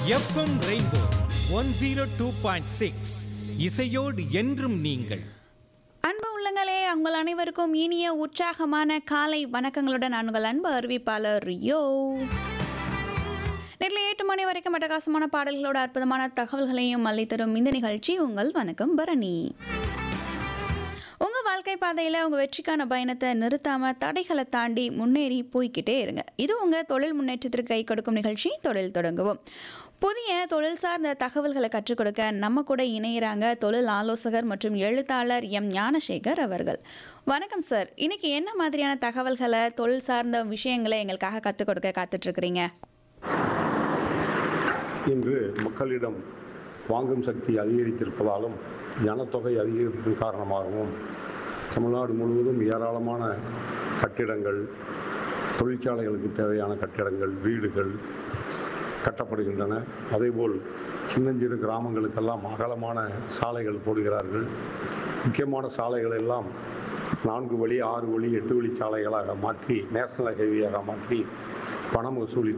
FM rainbow one zero two point six இசையோடு என்றும் நீங்கள் அன்பு உள்ளங்களே உங்கள் அனைவருக்கும் இனிய உற்சாகமான காலை வணக்கங்களுடன் நான் உங்கள் அன்பு அறிவிப்பாளர் யோ நேரில் எட்டு மணி வரைக்கும் அட்டகாசமான பாடல்களோட அற்புதமான தகவல்களையும் அள்ளித்தரும் இந்த நிகழ்ச்சி உங்கள் வணக்கம் பரணி உங்கள் வாழ்க்கை பாதையில் உங்கள் வெற்றிக்கான பயணத்தை நிறுத்தாமல் தடைகளை தாண்டி முன்னேறி போய்க்கிட்டே இருங்க இது உங்கள் தொழில் முன்னேற்றத்திற்கு கை கொடுக்கும் நிகழ்ச்சி தொழில் தொடங்குவோம் புதிய தொழில் சார்ந்த தகவல்களை கற்றுக் கொடுக்க நம்ம கூட இணையிறாங்க தொழில் ஆலோசகர் மற்றும் எழுத்தாளர் எம் ஞானசேகர் அவர்கள் வணக்கம் சார் இன்னைக்கு என்ன மாதிரியான தகவல்களை தொழில் சார்ந்த விஷயங்களை எங்களுக்காக கற்றுக் கொடுக்க காத்துட்ருக்குறீங்க இன்று மக்களிடம் வாங்கும் சக்தி அதிகரித்திருப்பதாலும் ஜனத்தொகை அதிகரிப்பின் காரணமாகவும் தமிழ்நாடு முழுவதும் ஏராளமான கட்டிடங்கள் தொழிற்சாலைகளுக்கு தேவையான கட்டிடங்கள் வீடுகள் கட்டப்படுகின்றன அதேபோல் சின்னஞ்சிறு கிராமங்களுக்கெல்லாம் அகலமான சாலைகள் போடுகிறார்கள் முக்கியமான சாலைகள் எல்லாம் நான்கு வழி ஆறு வழி எட்டு வழி சாலைகளாக மாற்றி நேஷனல் ஹைவேயாக மாற்றி பணம் வசூலித்து